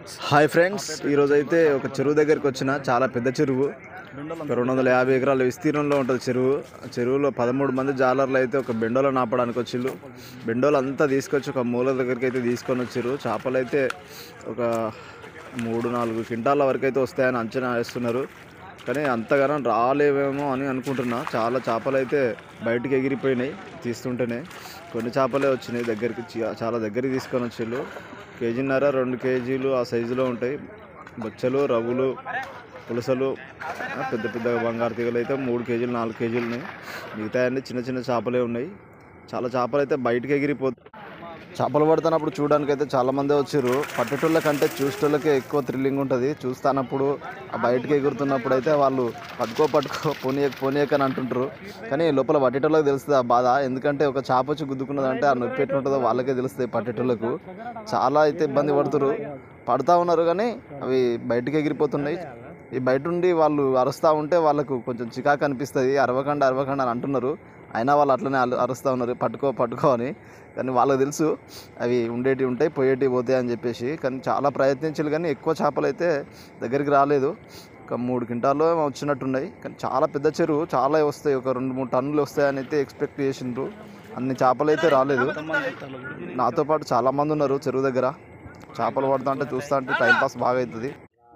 hi friends ఈరోజు అయితే ఒక చెరువు దగ్గరికి వచ్చిన చాలా పెద్ద చెరువు ఒక రెండు వందల యాభై ఎకరాల విస్తీర్ణంలో ఉంటుంది చెరువు ఆ చెరువులో పదమూడు మంది జాలర్లు అయితే ఒక బెండోలో నాపడానికి వచ్చిళ్ళు బెండోలు అంతా తీసుకొచ్చి ఒక మూల దగ్గరికి అయితే తీసుకొని వచ్చారు చేపలు అయితే ఒక మూడు నాలుగు క్వింటాల వరకు అయితే వస్తాయని అంచనా వేస్తున్నారు కానీ అంతగానం రాలేవేమో అని అనుకుంటున్నా చాలా చేపలు అయితే బయటికి ఎగిరిపోయినాయి తీస్తుంటేనే కొన్ని చేపలే వచ్చినాయి దగ్గరికి చా- చాలా దగ్గరికి తీసుకొని వచ్చిళ్ళు కేజీన్నర రెండు కేజీలు ఆ సైజులో ఉంటాయి బొచ్చలు రవ్వులు పులసలు ఆ, పెద్ద పెద్ద బంగారు తీగలు అయితే మూడు కేజీలు నాలుగు కేజీలు ఉన్నాయి మిగతా అన్ని చిన్న చిన్న చేపలే ఉన్నాయి చాలా చేపలు అయితే బయటికి ఎగిరిపోతాయి చేపలు పడుతున్నప్పుడు చూడడానికి అయితే చాలా మంది వచ్చారు పట్టేటోళ్ళ కంటే చూసేటోళ్ళకే ఎక్కువ థ్రిల్లింగ్ ఉంటుంది చూస్తానప్పుడు ఆ బయటికి ఎగురుతున్నప్పుడు అయితే వాళ్ళు పట్టుకో పట్టుకో పోనీయక పోనీయక అని అంటుంటారు కానీ లోపల పట్టేటోళ్ళకి తెలుస్తుంది ఆ బాధ ఎందుకంటే ఒక చేప వచ్చి గుద్దుకున్నదంటే ఆ నొప్పి ఎట్లుంటుందో వాళ్ళకే తెలుస్తుంది పట్టేటోళ్ళకు చాలా అయితే ఇబ్బంది పడుతురు పడుతూ ఉన్నారు కానీ అవి బయటికి ఎగిరిపోతున్నాయి ఈ బయట ఉండి వాళ్ళు అరుస్తూ ఉంటే వాళ్ళకు కొంచెం చికాకు అనిపిస్తుంది అరవకండి అరవకండి అని అంటున్నారు అయినా వాళ్ళు అట్లనే అలు- అరుస్తూ ఉన్నారు పట్టుకో పట్టుకో అని కానీ వాళ్ళకి తెలుసు అవి ఉండేటివి ఉంటాయి పోయేటివి పోతాయి అని చెప్పేసి కానీ చాలా ప్రయత్నించారు కానీ ఎక్కువ చేపలు అయితే దగ్గరికి రాలేదు ఒక మూడు క్వింటాల్లో ఏమో వచ్చినట్టున్నాయి కానీ చాలా పెద్ద చెరువు చాలా వస్తాయి ఒక రెండు మూడు టన్నులు వస్తాయని అయితే ఎక్స్పెక్ట్ చేసిండ్రు అన్ని చేపలు అయితే రాలేదు నాతో పాటు చాలా మంది ఉన్నారు చెరువు దగ్గర చేపలు పడుతూ అంటే చూస్తూ అంటే టైంపాస్ బాగా అవుతుంది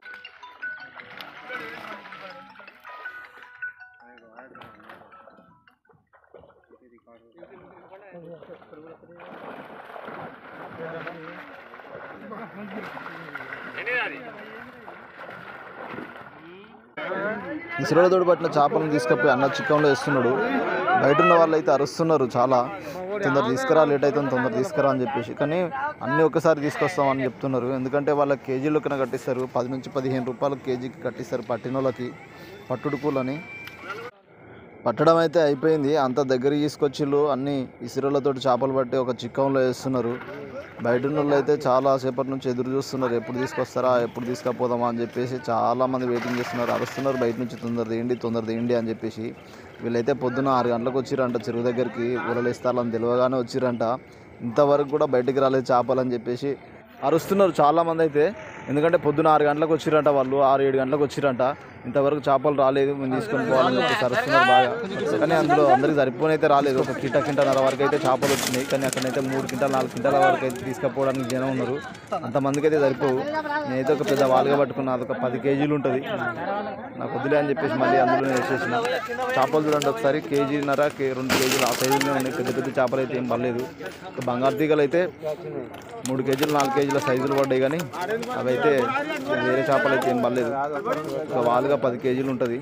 ఇసురలతోటి పట్టిన చేపలను తీసుకపోయి అన్న చిక్కంలో వేస్తున్నాడు బయట ఉన్న వాళ్ళు అయితే అరుస్తున్నారు చాలా తొందర తీసుకురా లేట్ అవుతుంది తొందర తీసుకురా అని చెప్పేసి కానీ అన్నీ ఒకసారి తీసుకొస్తామని చెప్తున్నారు ఎందుకంటే వాళ్ళ కేజీలకి కట్టిస్తారు పది నుంచి పదిహేను రూపాయలు కేజీకి కట్టిస్తారు పట్టిన వాళ్ళకి పట్టుడు పూలని పట్టడం అయితే అయిపోయింది అంత దగ్గర తీసుకొచ్చిళ్ళు అన్ని ఇసురలతోటి చేపలు పట్టి ఒక చిక్కంలో వేస్తున్నారు బయట ఉన్న వాళ్ళు అయితే చాలా సేపటి నుంచి ఎదురు చూస్తున్నారు ఎప్పుడు తీసుకొస్తారా ఎప్పుడు తీసుకపోదామా అని చెప్పేసి చాలా మంది వెయిటింగ్ చేస్తున్నారు అరుస్తున్నారు బయట నుంచి తొందర తీయండి తొందర తీయండి అని చెప్పేసి వీళ్ళైతే పొద్దున ఆరు గంటలకు వచ్చిరంట చెరువు దగ్గరికి ఊరలేస్తారని తెలియగానే వచ్చిరంట ఇంతవరకు కూడా బయటికి రాలేదు చేపలు అని చెప్పేసి అరుస్తున్నారు చాలా మంది అయితే ఎందుకంటే పొద్దున ఆరు గంటలకు వచ్చిరంట వాళ్ళు ఆరు ఏడు గంటలకు వచ్చిరంట ఇంతవరకు చేపలు రాలేదు మేము తీసుకొని పోవాలని చెప్పేసి అరుస్తున్నారు బాగా కానీ అందులో అందరికి సరిపోని అయితే రాలేదు ఒక కింట కింటన్నర వరకు అయితే చేపలు వచ్చినాయి కానీ అక్కడైతే మూడు క్వింటాలు నాలుగు క్వింటాల వరకు అయితే తీసుకుపోవడానికి జనం ఉన్నారు అంతమందికి అయితే సరిపోవు నేనైతే ఒక పెద్ద వాలుగా పట్టుకున్నా అదొక పది కేజీలు ఉంటుంది నాకు వద్దులే అని చెప్పేసి మళ్ళీ అందులో వేసేసిన చేపలు చూడండి ఒకసారి కేజీన్నర కే రెండు కేజీలు ఆ సైజులో ఉన్నాయి పెద్ద పెద్ద చేపలు అయితే ఏం పర్లేదు ఒక బంగారు తీగలు అయితే మూడు కేజీలు నాలుగు కేజీల సైజులు పడ్డాయి కానీ అవి అయితే వేరే చేపలు అయితే ఏం పర్లేదు ఒక వాలుగా పది కేజీలు ఉంటుంది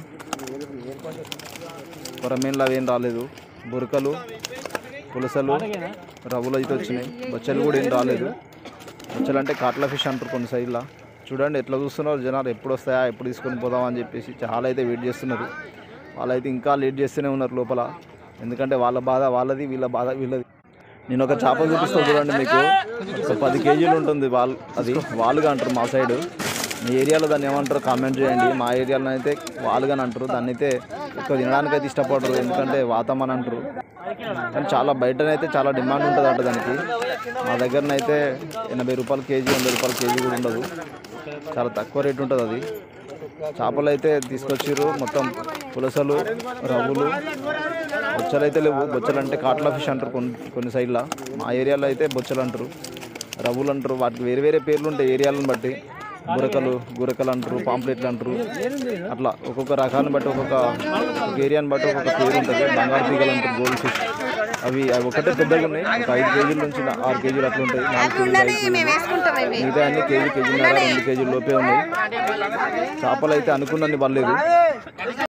కొరమీన్లు అవి ఏం రాలేదు బురకలు పులసలు రవ్వులు అయితే వచ్చినాయి బొచ్చలు కూడా ఏం రాలేదు బొచ్చలు అంటే కాట్ల ఫిష్ అంటారు కొన్ని సైడ్లో చూడండి ఎట్లా చూస్తున్నారు జనాలు ఎప్పుడు వస్తాయా ఎప్పుడు తీసుకొని పోదామా అని చెప్పేసి చాలా అయితే వెయిట్ చేస్తున్నారు వాళ్ళైతే ఇంకా లేట్ చేస్తూనే ఉన్నారు లోపల ఎందుకంటే వాళ్ళ బాధ వాళ్ళది వీళ్ళ బాధ వీళ్ళది నేను ఒక చేప చూపిస్తా చూడండి మీకు ఒక పది కేజీలు ఉంటుంది వాల్ అది వాలుగా అంటారు మా సైడ్ మీ ఏరియాలో దాన్ని ఏమంటారు కామెంట్ చేయండి మా ఏరియాలో అయితే వాలుగా అని అంటారు దాన్ని అయితే ఎక్కువ తినడానికి అయితే ఇష్టపడరు ఎందుకంటే వాతం అని అంటారు కానీ చాలా బయటనైతే చాలా డిమాండ్ ఉంటుంది అంట దానికి మా దగ్గరనైతే ఎనభై రూపాయలు కేజీ ఎనభై రూపాయలు కేజీ కూడా ఉండదు చాలా తక్కువ రేట్ ఉంటుంది అది చేపలు అయితే తీసుకొచ్చిర్రు మొత్తం పులసలు రవ్వులు బొచ్చలు అయితే లేవు బొచ్చలు అంటే కాట్లా ఫిష్ అంటారు కొన్ని కొన్ని సైడ్లో మా ఏరియాలో అయితే బొచ్చలు అంటారు రవ్వులు అంటారు వాటికి వేరే వేరే పేర్లు ఉంటాయి ఏరియాలను బట్టి గురకలు గురకలు అంటారు పాంప్లెట్లు అంటారు అట్లా ఒక్కొక్క రకాన్ని బట్టి ఒక్కొక్క ఒక ఏరియాని బట్టి ఒక్కొక్క పేరు ఉంటుంది బంగారు తీగలు అంటారు గోల్డ్ ఫిష్ అవి అవి ఒకటే పెద్దగా ఉన్నాయి ఒక ఐదు కేజీల నుంచి నా- ఆరు కేజీలు అట్లా ఉంటాయి నాలుగు కేజీలు ఐదు కేజీలు మిగతా అన్ని కేజీ కేజీన్నర రెండు కేజీల లోపే ఉన్నాయి చేపలు అయితే అనుకున్నన్ని పర్లేదు